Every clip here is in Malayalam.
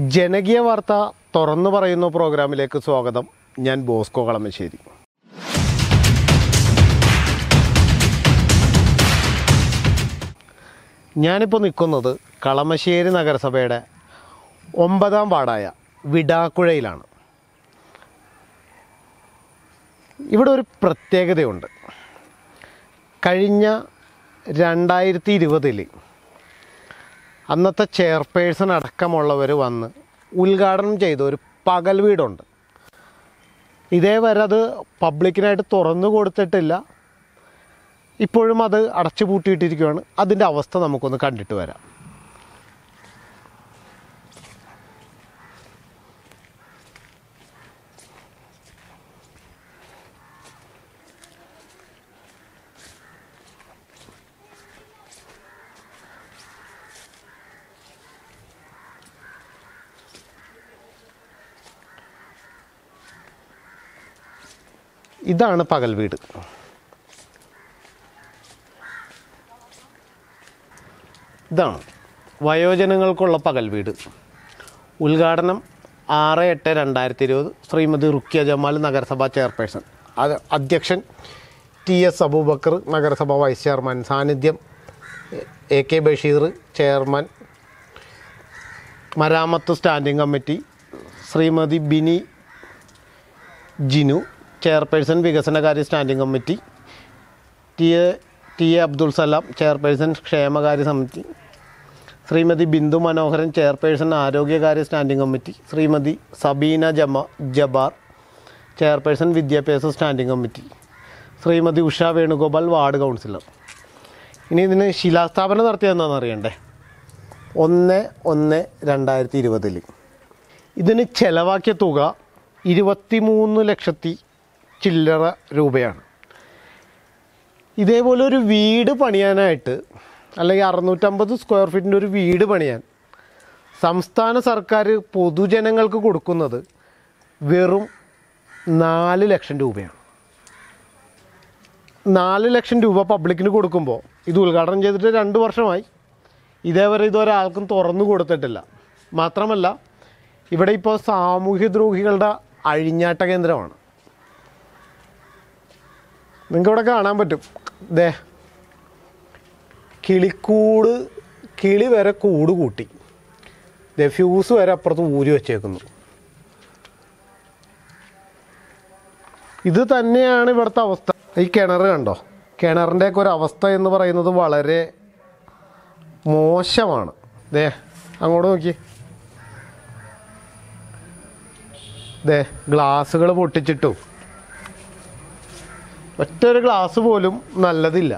ജനകീയ വാർത്ത തുറന്നു പറയുന്ന പ്രോഗ്രാമിലേക്ക് സ്വാഗതം ഞാൻ ബോസ്കോ കളമശ്ശേരി ഞാനിപ്പോൾ നിൽക്കുന്നത് കളമശ്ശേരി നഗരസഭയുടെ ഒമ്പതാം വാർഡായ വിടാക്കുഴയിലാണ് ഇവിടെ ഒരു പ്രത്യേകതയുണ്ട് കഴിഞ്ഞ രണ്ടായിരത്തി ഇരുപതിൽ അന്നത്തെ ചെയർപേഴ്സൺ അടക്കമുള്ളവർ വന്ന് ഉദ്ഘാടനം ചെയ്ത ഒരു പകൽ വീടുണ്ട് ഇതേവരെ അത് പബ്ലിക്കിനായിട്ട് തുറന്നു കൊടുത്തിട്ടില്ല ഇപ്പോഴും അത് അടച്ചു പൂട്ടിയിട്ടിരിക്കുകയാണ് അതിൻ്റെ അവസ്ഥ നമുക്കൊന്ന് കണ്ടിട്ട് വരാം ഇതാണ് പകൽ വീട് ഇതാണ് വയോജനങ്ങൾക്കുള്ള പകൽ വീട് ഉദ്ഘാടനം ആറ് എട്ട് രണ്ടായിരത്തി ഇരുപത് ശ്രീമതി റുക്കിയ ജമാൽ നഗരസഭാ ചെയർപേഴ്സൺ അത് അധ്യക്ഷൻ ടി എസ് അബൂബക്കർ നഗരസഭ വൈസ് ചെയർമാൻ സാന്നിധ്യം എ കെ ബഷീർ ചെയർമാൻ മരാമത്ത് standing committee Shrimati Bini Jinu chairperson വികസനകാര്യ standing committee T A T A Abdul Salam chairperson ക്ഷേമകാര്യ സമിതി ശ്രീമതി ബിന്ദു മനോഹരൻ ചെയർപേഴ്സൺ ആരോഗ്യകാര്യ standing committee Shrimati Sabeena Jama Jabbar chairperson വിദ്യാഭ്യാസ standing committee Shrimati Usha Venugopal ward councillor ഇനി ഇതിന് ശിലാസ്ഥാപനം നടത്തിയതെന്നാണെന്ന് അറിയണ്ടേ ഒന്ന് ഒന്ന് രണ്ടായിരത്തി ഇരുപതിൽ ഇതിന് ചെലവാക്കിയ തുക ഇരുപത്തിമൂന്ന് ലക്ഷത്തി ചില്ലറ രൂപയാണ് ഇതേപോലെ ഒരു വീട് പണിയാനായിട്ട് അല്ലെങ്കിൽ അറുന്നൂറ്റമ്പത് സ്ക്വയർ ഫീറ്റിൻ്റെ ഒരു വീട് പണിയാൻ സംസ്ഥാന സർക്കാർ പൊതുജനങ്ങൾക്ക് കൊടുക്കുന്നത് വെറും നാല് ലക്ഷം രൂപയാണ് നാല് ലക്ഷം രൂപ പബ്ലിക്കിന് കൊടുക്കുമ്പോൾ ഇത് ഉദ്ഘാടനം ചെയ്തിട്ട് രണ്ട് വർഷമായി ഇതേവരെ ഇതൊരാൾക്കും തുറന്നു കൊടുത്തിട്ടില്ല മാത്രമല്ല ഇവിടെ ഇപ്പോൾ സാമൂഹ്യദ്രോഹികളുടെ അഴിഞ്ഞാട്ട കേന്ദ്രമാണ് നിങ്ങൾക്ക് ഇവിടെ കാണാൻ പറ്റും ദേ കിളിക്കൂട് കിളി വരെ കൂട് കൂട്ടി ദേ ഫ്യൂസ് വരെ അപ്പുറത്ത് ഊരി വെച്ചേക്കുന്നു ഇത് തന്നെയാണ് ഇവിടുത്തെ അവസ്ഥ ഈ കിണർ കണ്ടോ കിണറിൻ്റെയൊക്കെ ഒരു അവസ്ഥ എന്ന് പറയുന്നത് വളരെ മോശമാണ് ദേ അങ്ങോട്ട് നോക്കി ദേ ഗ്ലാസ്സുകൾ പൊട്ടിച്ചിട്ടു ഒറ്റൊരു ഗ്ലാസ് പോലും നല്ലതില്ല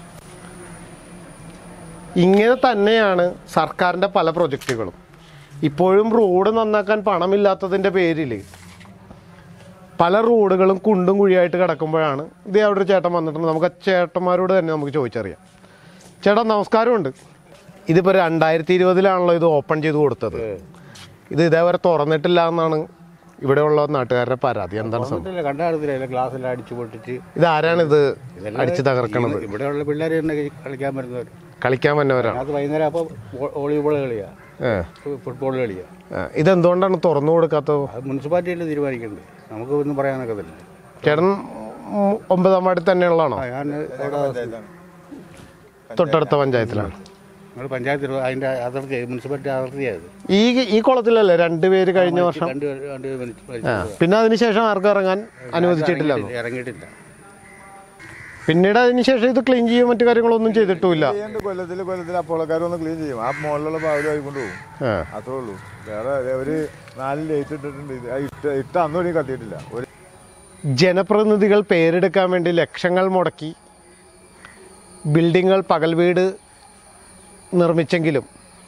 ഇങ്ങനെ തന്നെയാണ് സർക്കാരിൻ്റെ പല പ്രൊജക്റ്റുകളും ഇപ്പോഴും റോഡ് നന്നാക്കാൻ പണമില്ലാത്തതിൻ്റെ പേരിൽ പല റോഡുകളും കുണ്ടും കുഴിയായിട്ട് കിടക്കുമ്പോഴാണ് ഇത് അവിടെ ഒരു ചേട്ടൻ വന്നിട്ടുണ്ട് നമുക്ക് ആ ചേട്ടന്മാരോട് തന്നെ നമുക്ക് ചോദിച്ചറിയാം ചേട്ടാ നമസ്കാരമുണ്ട് ഇതിപ്പോൾ രണ്ടായിരത്തി ഇരുപതിലാണല്ലോ ഇത് ഓപ്പൺ ചെയ്ത് കൊടുത്തത് ഇത് ഇതേവരെ തുറന്നിട്ടില്ല എന്നാണ് ഇവിടെയുള്ള നാട്ടുകാരുടെ പരാതി എന്താണ് സംഭവം ഇല്ല കണ്ടാടത്തില്ല ഗ്ലാസ്സെല്ലാം അടിച്ചു പൊട്ടിച്ച് ഇത് ആരാണ് ഇത് അടിച്ച് തകർക്കണത് ഇവിടെയുള്ള പിള്ളേർ തന്നെ കളിക്കാൻ വരുന്നവർ കളിക്കാൻ വന്നവരാണ് അത് വൈകുന്നേരം അപ്പോൾ വോളിബോൾ കളിയാ ഏ. ഫുട്ബോൾ കളിയാ ആ, ഇതെന്തുകൊണ്ടാണ് തുറന്നു കൊടുക്കാത്തത് അത് മുനിസിപ്പാലിറ്റിയിൽ തീരുമാനിക്കണ്ടേ നമുക്ക് ഒന്നും പറയാനൊക്കത്തില്ല ചേട്ടൻ ഉം, ഒമ്പതാം വാർഡിൽ തന്നെയുള്ളതാണോ ആ, ഞാൻ അവിടെ തൊട്ടടുത്ത പഞ്ചായത്തിലാണ് ഞങ്ങൾ പഞ്ചായത്ത് അതിൻ്റെ അതിർത്തി മുനിസിപ്പാലിറ്റി അതിർത്തിയായത് ഈ ഈ കുളത്തിലല്ലേ രണ്ടുപേര് കഴിഞ്ഞ വർഷം രണ്ട് രണ്ട് മുനിസിപ്പാലിറ്റി ആ പിന്നെ അതിനുശേഷം ആർക്കും ഇറങ്ങാൻ അനുവദിച്ചിട്ടില്ല ഇറങ്ങിയിട്ടില്ല പിന്നീട് അതിനുശേഷം ഇത് ക്ലീൻ ചെയ്യുകയും മറ്റു കാര്യങ്ങളൊന്നും ചെയ്തിട്ടുമില്ല ചെയ്യണ്ട് കൊല്ലത്തിൽ കൊല്ലത്തിൽ അപ്പോളക്കാരൊന്ന് ക്ലീൻ ചെയ്യും ആ മുകളിലുള്ള പാവലും ആയിക്കൊണ്ട് പോകും ആ. അത്രേ ഉള്ളൂ വേറെ ഒരു നാല് ലൈറ്റ് ഇട്ടിട്ടുണ്ട് ഇത് ആ ഇട്ട ഇട്ട അന്നും ഇനി കത്തിയിട്ടില്ല ഒരു ജനപ്രതിനിധികൾ പേരെടുക്കാൻ വേണ്ടി ലക്ഷങ്ങൾ മുടക്കി ബിൽഡിങ്ങുകൾ പകൽ വീട് നിർമ്മിച്ചെങ്കിലും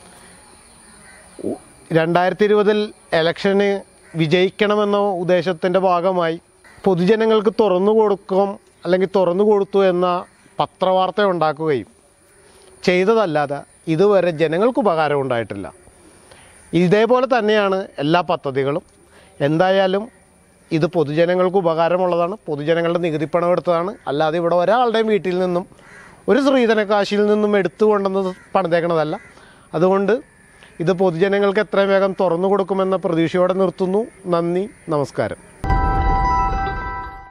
ഉ- രണ്ടായിരത്തി ഇരുപതിൽ ഇലക്ഷന് വിജയിക്കണമെന്ന ഉദ്ദേശത്തിൻ്റെ ഭാഗമായി പൊതുജനങ്ങൾക്ക് തുറന്നു കൊടുക്കും അല്ലെങ്കിൽ തുറന്നു കൊടുത്തു എന്ന പത്രവാർത്ത ഉണ്ടാക്കുകയും ചെയ്തതല്ലാതെ ഇതുവരെ ജനങ്ങൾക്ക് ഉപകാരം ഉണ്ടായിട്ടില്ല ഇതേപോലെ തന്നെയാണ് എല്ലാ പദ്ധതികളും എന്തായാലും ഇത് പൊതുജനങ്ങൾക്ക് ഉപകാരമുള്ളതാണ് പൊതുജനങ്ങളുടെ നികുതി പണം എടുത്തതാണ് അല്ലാതെ ഇവിടെ ഒരാളുടെയും വീട്ടിൽ നിന്നും ഒരു സ്ത്രീധന കാശിയിൽ നിന്നും എടുത്തു കൊണ്ടുവന്ന് പണിതേക്കണതല്ല അതുകൊണ്ട് ഇത് പൊതുജനങ്ങൾക്ക് എത്രയും വേഗം തുറന്നു കൊടുക്കുമെന്ന പ്രതീക്ഷയോടെ നിർത്തുന്നു നന്ദി നമസ്കാരം